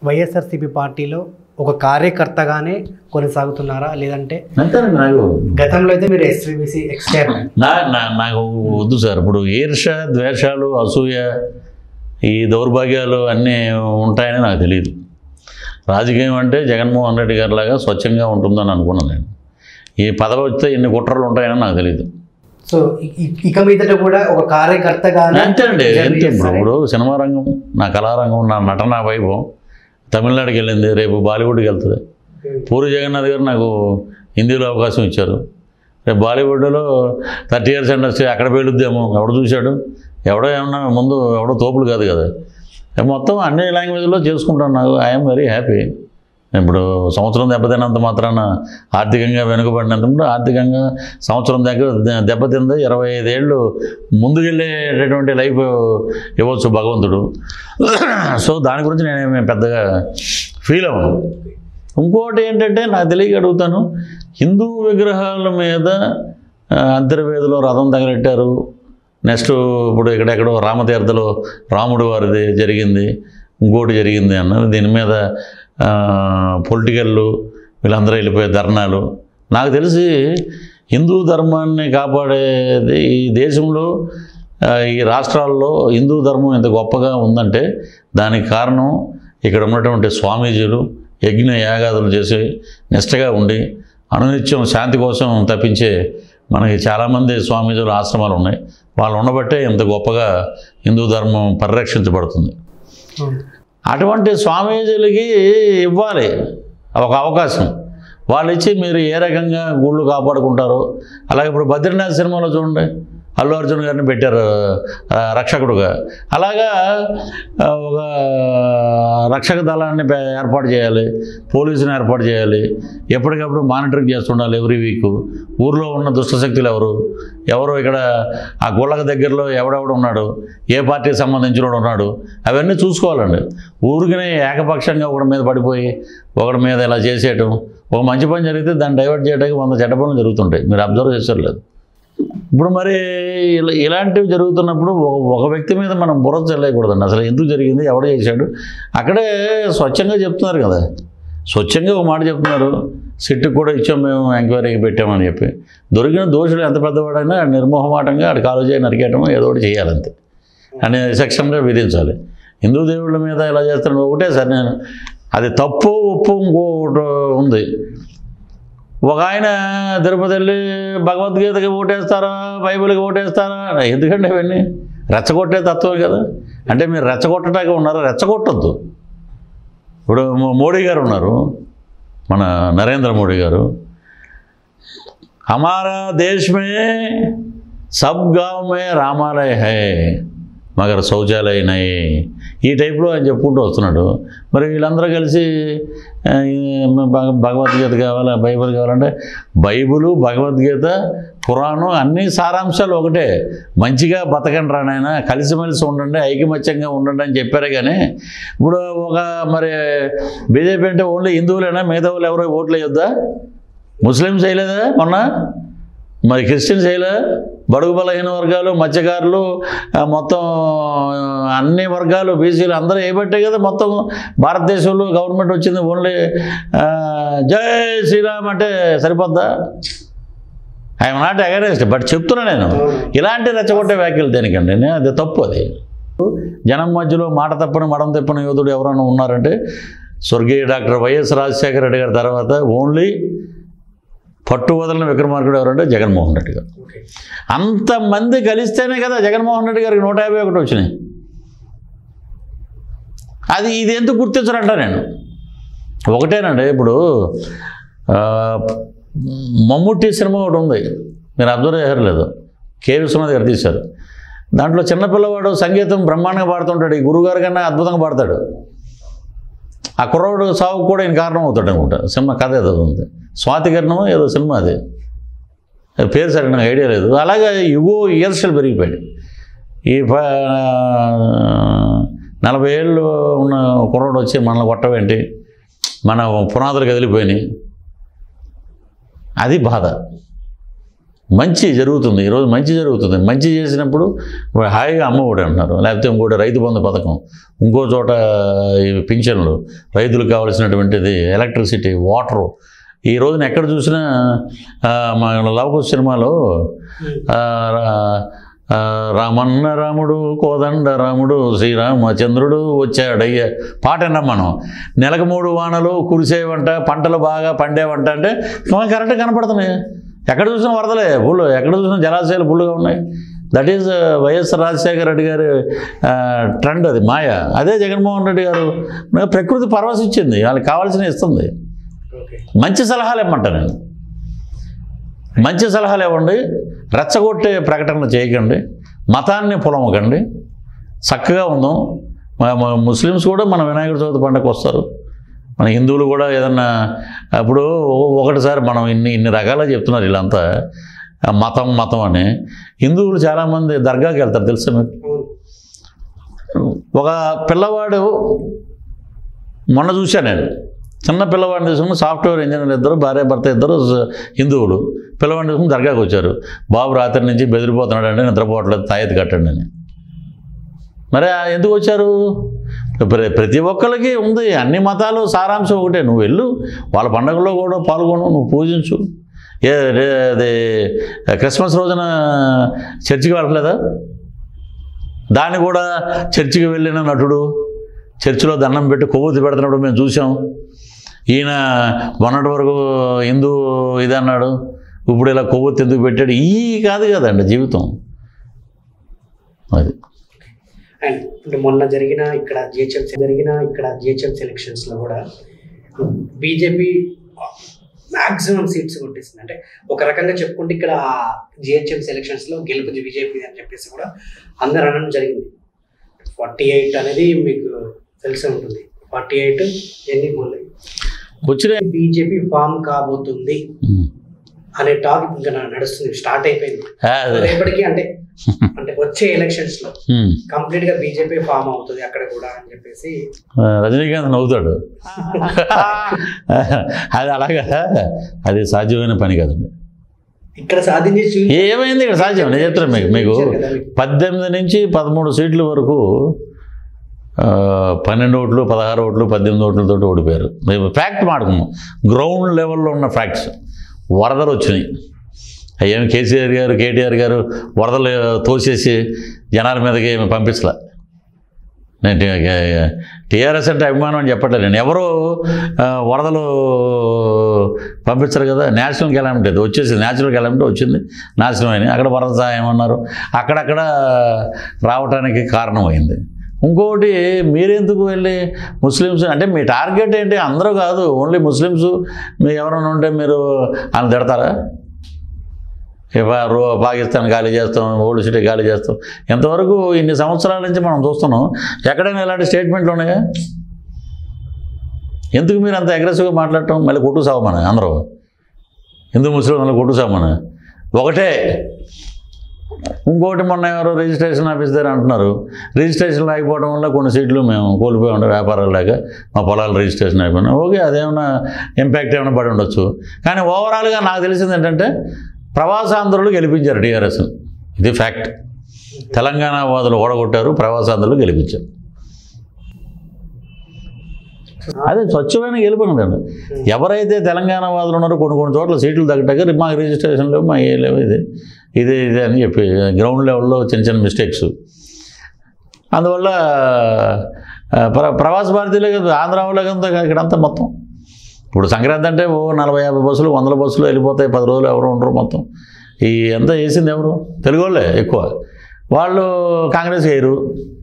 వైఎస్ఆర్సీపీ పార్టీలో ఒక కార్యకర్తగానే కొనసాగుతున్నారా లేదంటే అంతేనండి నాకు గతంలో అయితే మీరు ఎస్వీబీసీ ఎక్స్ చైర్మన్ నా నా నాకు వద్దు సార్ ఇప్పుడు ఈర్ష ద్వేషాలు అసూయ ఈ దౌర్భాగ్యాలు అన్నీ ఉంటాయని నాకు తెలియదు రాజకీయం అంటే జగన్మోహన్ రెడ్డి గారి లాగా స్వచ్ఛంగా ఉంటుందని అనుకున్నాను నేను ఈ పదవి వస్తే ఎన్ని కుట్రలు ఉంటాయని నాకు తెలియదు సో ఇ- ఇ- ఇక మీదట కూడా ఒక కార్యకర్తగానే అంతే అండి జర్నీ అంతే ఇప్పుడు చేస్తారా? ఇప్పుడు సినిమా రంగం నా కళారంగం నా నటన వైభవం తమిళనాడుకి వెళ్ళింది రేపు బాలీవుడ్కి వెళ్తుంది పూరి జగన్నాథ్ గారు నాకు హిందీలో అవకాశం ఇచ్చారు రేపు బాలీవుడ్లో థర్టీ ఇయర్స్ ఇండస్ట్రీ అక్కడ పేలుద్దేమో ఎవడు చూశాడు ఎవడో ఏమన్నా ముందు ఎవడో తోపులు కాదు కదా మొత్తం అన్ని లాంగ్వేజ్లో చేసుకుంటాను నాకు ఐఎమ్ వెరీ హ్యాపీ ఇప్పుడు సంవత్సరం దెబ్బతిన్నంత మాత్రాన ఆర్థికంగా వెనుకబడినంత ఆర్థికంగా సంవత్సరం దగ్గర దెబ్బతింది ఇరవై ఐదేళ్ళు ముందుకెళ్ళేటటువంటి లైఫ్ ఇవ్వచ్చు భగవంతుడు సో దాని గురించి నేనేమి పెద్దగా ఫీల్ అవ్వను ఇంకోటి ఏంటంటే నాకు తెలియక అడుగుతాను హిందూ విగ్రహాల మీద ఆ, అంతర్వేదిలో రథం తగలెట్టారు నెక్స్ట్ ఇప్పుడు ఇక్కడెక్కడో రామతీర్థలో రాముడు వారిది జరిగింది ఇంకోటి జరిగింది అన్నారు దీని మీద పొలిటికల్లు వీళ్ళందరూ వెళ్ళిపోయే ధర్నాలు నాకు తెలిసి హిందూ ధర్మాన్ని కాపాడేది ఈ దేశంలో ఆ, ఈ రాష్ట్రాల్లో హిందూ ధర్మం ఇంత గొప్పగా ఉందంటే దానికి కారణం ఇక్కడ ఉన్నటువంటి స్వామీజీలు యజ్ఞ యాగాదులు చేసి నిష్టగా ఉండి అనునిత్యం శాంతి కోసం తప్పించే మనకి చాలామంది స్వామీజీలు ఆశ్రమాలు ఉన్నాయి వాళ్ళు ఉండబట్టే ఇంత గొప్పగా హిందూ ధర్మం పరిరక్షించబడుతుంది అవును. అటువంటి స్వామీజీలకి ఇవ్వాలి ఒక అవకాశం వాళ్ళు ఇచ్చి మీరు ఏ రకంగా గుళ్ళు కాపాడుకుంటారో అలాగే ఇప్పుడు బద్రీనాథ్ సినిమాలో చూడండి అల్లు అర్జున్ గారిని పెట్టారు ఆ, రక్షకుడుగా అలాగా ఆ, ఒక రక్షక దళాన్ని పే- ఏర్పాటు చేయాలి పోలీసుని ఏర్పాటు చేయాలి ఎప్పటికప్పుడు మానిటరింగ్ చేస్తుండాలి ఎవ్రీ వీక్ ఊర్లో ఉన్న దుష్టశక్తులు ఎవరు ఎవరు ఇక్కడ ఆ గుళ్ళకు దగ్గరలో ఎవడెవడు ఉన్నాడు ఏ పార్టీకి సంబంధించిన ఉన్నాడు అవన్నీ చూసుకోవాలండి ఊరికనే ఏకపక్షంగా ఒకటి మీద పడిపోయి ఒకటి మీద ఇలా చేసేయటం ఒక మంచి పని జరిగితే దాన్ని డైవర్ట్ చేయడానికి వంద చెడ్డ పనులు జరుగుతుంటాయి మీరు అబ్జర్వ్ చేశారు లేదు ఇప్పుడు మరి ఇలా ఇలాంటివి జరుగుతున్నప్పుడు ఒక- ఒక వ్యక్తి మీద మనం బుర్ర చెల్లకూడదండి అసలు ఎందుకు జరిగింది ఎవడు చేశాడు అక్కడే స్వచ్ఛంగా చెప్తున్నారు కదా స్వచ్ఛంగా ఒక మాట చెప్తున్నారు సిట్టుకు కూడా ఇచ్చాం మేము ఎంక్వైరీకి పెట్టామని చెప్పి దొరికిన దోషులు ఎంత పెద్దవాడైనా నిర్మోహమాటంగా ఆడు కాలు చేయి నరికేయటం ఏదో ఒకటి చేయాలంతే అనే సెక్షన్గా విధించాలి హిందూ దేవుళ్ళ మీద ఇలా చేస్తున్నాడు ఒకటే సార్ నేను అది తప్పు ఉప్పు ఇంకోటి ఉంది ఒక ఆయన తిరుపతి వెళ్ళి భగవద్గీతకి ఓటేస్తారా బైబిల్కి ఓటేస్తారా ఎందుకంటే అవన్నీ రెచ్చగొట్టే తత్వం కదా అంటే మీరు రెచ్చగొట్టడానికి ఉన్నారా రెచ్చగొట్టద్దు ఇప్పుడు మో- మోడీ గారు ఉన్నారు మన నరేంద్ర మోడీ గారు हमारा देश में सब गांव में రామాలయ హై మగర్ శౌచాలయ నై ఈ టైప్లో ఆయన చెప్పుకుంటూ వస్తున్నాడు మరి వీళ్ళందరూ కలిసి ఆ, ఈ భగ- భగవద్గీత కావాలా బైబిల్ కావాలంటే బైబిలు భగవద్గీత ఖురాను అన్ని సారాంశాలు ఒకటే మంచిగా బతకండి రా నాయన కలిసిమెలిసి ఉండండి ఐకమత్యంగా ఉండండి అని చెప్పారే కానీ ఇప్పుడు ఒక మరి బీజేపీ అంటే ఓన్లీ హిందువులేనా మిగతా వాళ్ళు ఎవరో ఓట్లు వేయొద్దా ముస్లిమ్స్ వేయలేదా మొన్న మరి క్రిస్టియన్స్ వేయలే బడుగు బలహీన వర్గాలు మత్స్యకారులు ఆ, మొత్తం ఆ, అన్ని వర్గాలు బీసీలు అందరూ వేయబట్టే కదా మొత్తం భారతదేశంలో గవర్నమెంట్ వచ్చింది ఓన్లీ ఆ, జై శ్రీరామ్ అంటే సరిపోద్దా ఐఎమ్ నాట్ అగరెస్ట్ బట్ చెప్తున్నా నేను ఇలాంటి రెచ్చగొట్టే వ్యాఖ్యలు దేనికండి నేను అది తప్పు అది జనం మధ్యలో మాట తప్పని మడం తప్పని యోధుడు ఎవరైనా ఉన్నారంటే స్వర్గీయ డాక్టర్ వైఎస్ రాజశేఖర రెడ్డి గారి తర్వాత ఓన్లీ పట్టు వదలని విక్రమార్కుడు ఎవరంటే జగన్మోహన్ రెడ్డి గారు అంతమంది కలిస్తేనే కదా జగన్మోహన్ రెడ్డి గారికి నూట యాభై ఒకటి వచ్చినాయి అది ఇది ఎందుకు గుర్తించరంట నేను ఒకటేనండి ఇప్పుడు ఆ, మమ్ముట్టి సినిమా ఒకటి ఉంది మీరు అబ్జర్వ్ చేశారు లేదు కే విశ్వనాథ్ గారు తీశారు దాంట్లో చిన్నపిల్లవాడు సంగీతం బ్రహ్మాండంగా పాడుతుంటాడు ఈ గురుగారు కన్నా అద్భుతంగా పాడతాడు ఆ కుర్రవాడు సావుకు కూడా ఈయన కారణం అవుతాడు అనుకుంటా సినిమా కథ ఏదో ఉంది స్వాతికరణమో ఏదో సినిమా అది అది పేరు సరే నాకు ఐడియా లేదు అలాగే యుగో ఇయర్స్లు పెరిగిపోయాడు ఈ ప- నలభై ఏళ్ళు ఉన్న కుర్రాడు వచ్చి మనల్ని కొట్టవేంటి మన పునాదులు కదిలిపోయినాయి అది బాధ మంచి జరుగుతుంది ఈరోజు మంచి జరుగుతుంది మంచి చేసినప్పుడు ఇప్పుడు హాయిగా అమ్మఒడి అంటున్నారు లేకపోతే ఇంకోటి రైతు బంధు పథకం ఇంకో చోట ఈ పింఛన్లు రైతులకు కావాల్సినటువంటిది ఎలక్ట్రిసిటీ వాటరు ఈ రోజున ఎక్కడ చూసినా ఆ, మన లవకుశ సినిమాలో ఆ, రా- ఆ, రామన్న రాముడు కోదండ రాముడు శ్రీరామచంద్రుడు వచ్చాడయ్య పాట విన్నాం మనం నెలకు మూడు వానలు కురిసేవంట పంటలు బాగా పండేవంట అంటే మనకి కరెక్ట్ కనపడుతున్నాయి ఎక్కడ చూసినా వరదలే ఫుల్ ఎక్కడ చూసినా జలాశయాలు ఫుల్గా ఉన్నాయి that is YS Rajasekhara Reddy గారి ట్రెండ్ అది మాయ అదే జగన్మోహన్ రెడ్డి గారు ప్రకృతి పరవశిచ్చింది వాళ్ళకి కావాల్సిన ఇస్తుంది ఓకే మంచి సలహాలు ఇమ్మంటా నేను మంచి సలహాలు ఇవ్వండి రెచ్చగొట్టే ప్రకటనలు చేయకండి మతాన్ని పొలమకండి చక్కగా ఉందాం మ- మ- ముస్లిమ్స్ కూడా మన వినాయకుడి చవితి పండగకు వస్తారు మన హిందువులు కూడా ఏదన్నా అప్పుడు ఒకటిసారి మనం ఇన్ని ఇన్ని రకాలుగా చెప్తున్నారు వీళ్ళంతా ఆ మతం మతం అని హిందువులు చాలామంది దర్గాకి వెళ్తారు తెలుసా మీకు అవును ఒక పిల్లవాడు మొన్న చూశాను నేను చిన్న పిల్లవాడిని తీసుకుని సాఫ్ట్వేర్ ఇంజనీర్ ఇద్దరు భార్య భర్త ఇద్దరు స- హిందువులు పిల్లవాడిని తీసుకుని దర్గాకి వచ్చారు బాబు రాత్రి నుంచి బెదిరిపోతున్నాడు అంటే నిద్రపోవట్లేదు తాయెత్తు కట్టండి అని మరి ఆ ఎందుకు వచ్చారు ప్ర- ప్రతి ఒక్కరికి ఉంది అన్ని మతాలు సారాంశం ఒకటే నువ్వు వెళ్ళు వాళ్ళ పండగల్లో కూడా పాల్గొను నువ్వు పూజించు ఏ రే- అది క్రిస్మస్ రోజున చర్చికి వెళ్ళట్లేదా దాన్ని కూడా చర్చికి వెళ్ళిన నటుడు చర్చిలో దండం పెట్టి కొవ్వొత్తి పెడుతున్నాడు మేము చూసాం ఈయన మొన్నటి వరకు హిందూ ఇది అన్నాడు ఇప్పుడు ఇలా కొవ్వొత్తి ఎందుకు పెట్టాడు ఈ కాదు కదండి జీవితం అది అండ్ ఇప్పుడు మొన్న జరిగిన ఇక్కడ జిహెచ్ఎం జరిగిన ఇక్కడ జిహెచ్ఎం ఎలక్షన్స్ లో కూడా బీజేపీ మాక్సిమం సీట్స్ కొట్టేసింది అంటే ఒక రకంగా చెప్పుకుంటే ఇక్కడ జిహెచ్ఎం ఎలక్షన్స్ లో గెలుపు బీజేపీ అని చెప్పేసి కూడా అందరు అనడం జరిగింది ఫార్టీ ఎయిట్ అనేది మీకు తెలిసే ఉంటుంది ఫార్టీ ఎయిట్ ఎన్ని మొన్న వచ్చిన బీజేపీ ఫామ్ కాబోతుంది అనే టాక్ ఇంకా నా- నడుస్తుంది స్టార్ట్ అయిపోయింది అదే రేపటికి అంటే అంటే వచ్చే ఎలక్షన్స్ లో ఉమ్. కంప్లీట్ గా బీజేపీ ఫామ్ అవుతుంది అక్కడ కూడా అని చెప్పేసి ఆ, రజనీకాంత్ నవ్వుతాడు అది అలాగా అది సాధ్యమైన పని కదండి ఇక్కడ సాధించి చూపించారు ఏమైంది ఇక్కడ సాధ్యం నేను చెప్తాను మీకు మీకు కదా మీకు. పద్దెనిమిది నుంచి పదమూడు సీట్ల వరకు ఆ, పన్నెండు ఓట్లు పదహారు ఓట్లు పద్దెనిమిది ఓట్లతో ఓడిపోయారు మేము ఫ్యాక్ట్ మాడుకున్నాం గ్రౌండ్ లెవెల్లో ఉన్న ఫ్యాక్ట్స్ వరదలు వచ్చినాయి ఏమి కేసీఆర్ గారు కేటీఆర్ గారు వరదలు తోసేసి జనాల మీదకి ఏమి పంపించలే నేను టీఆర్ఎస్ అంటే అభిమానం అని చెప్పట్లేదు నేను ఎవరు ఆ, వరదలు పంపించరు కదా నేషనల్ కెలామిటీ అది వచ్చేసి నేచురల్ కెలామిటీ వచ్చింది నాశనం అయినాయి అక్కడ వరద సహాయం అన్నారు అక్కడక్కడ రావటానికి కారణమైంది ఇంకొకటి మీరెందుకు వెళ్ళి ముస్లిమ్స్ అంటే మీ టార్గెట్ ఏంటి అందరూ కాదు ఓన్లీ ముస్లిమ్స్ మీరు ఎవరైనా ఉంటే మీరు అని తిడతారా ఇవ రో పాకిస్తాన్ ఖాళీ చేస్తాం ఓల్డ్ సిటీ ఖాళీ చేస్తాం ఎంతవరకు ఇన్ని సంవత్సరాల నుంచి మనం చూస్తున్నాం ఎక్కడైనా ఇలాంటి స్టేట్మెంట్లు ఉన్నాయా ఎందుకు మీరు అంత అగ్రెసివ్గా మాట్లాడటం మళ్ళీ కొట్టు సావమని అందరూ హిందూ ముస్లిం అందరూ కొట్టు సావమని ఒకటే ఇంకోటి మొన్న ఎవరో రిజిస్ట్రేషన్ ఆఫీస్ దగ్గర అంటున్నారు రిజిస్ట్రేషన్ లేకపోవడం వల్ల కొన్ని సీట్లు మేము కోల్పోయి ఉండే వ్యాపారాలు లేక మా పొలాలు రిజిస్ట్రేషన్ అయిపోయినా ఓకే అదేమన్నా ఇంపాక్ట్ ఏమైనా పడి ఉండొచ్చు కానీ ఓవరాల్గా నాకు తెలిసింది ఏంటంటే ప్రవాసాంధ్రులు గెలిపించారు టీఆర్ఎస్ ఇది ఫ్యాక్ట్ తెలంగాణ వాదులు ఓడగొట్టారు ప్రవాసాంధ్రులు గెలిపించారు అదే స్వచ్ఛమైన గెలుపు కదండి ఎవరైతే తెలంగాణ వాదులు ఉన్నారో కొన్ని కొన్ని చోట్ల సీట్లు తగ్గటగా మాకు రిజిస్ట్రేషన్ లేవు మా ఏ లేవు ఇది ఇది ఇది అని చెప్పి గ్రౌండ్ లెవెల్లో చిన్న చిన్న మిస్టేక్స్ అందువల్ల ఆ, ప్ర ప్రవాస భారతీయులే కదా ఆంధ్ర వాళ్ళే కదా ఇక్కడంతా మొత్తం ఇప్పుడు సంక్రాంతి అంటే ఓ నలభై యాభై బస్సులు వందల బస్సులు వెళ్ళిపోతాయి పది రోజులు ఎవరు ఉండరు మొత్తం ఈ ఎంత చేసింది ఎవరు తెలుగు వాళ్ళే ఎక్కువ వాళ్ళు కాంగ్రెస్ వేయరు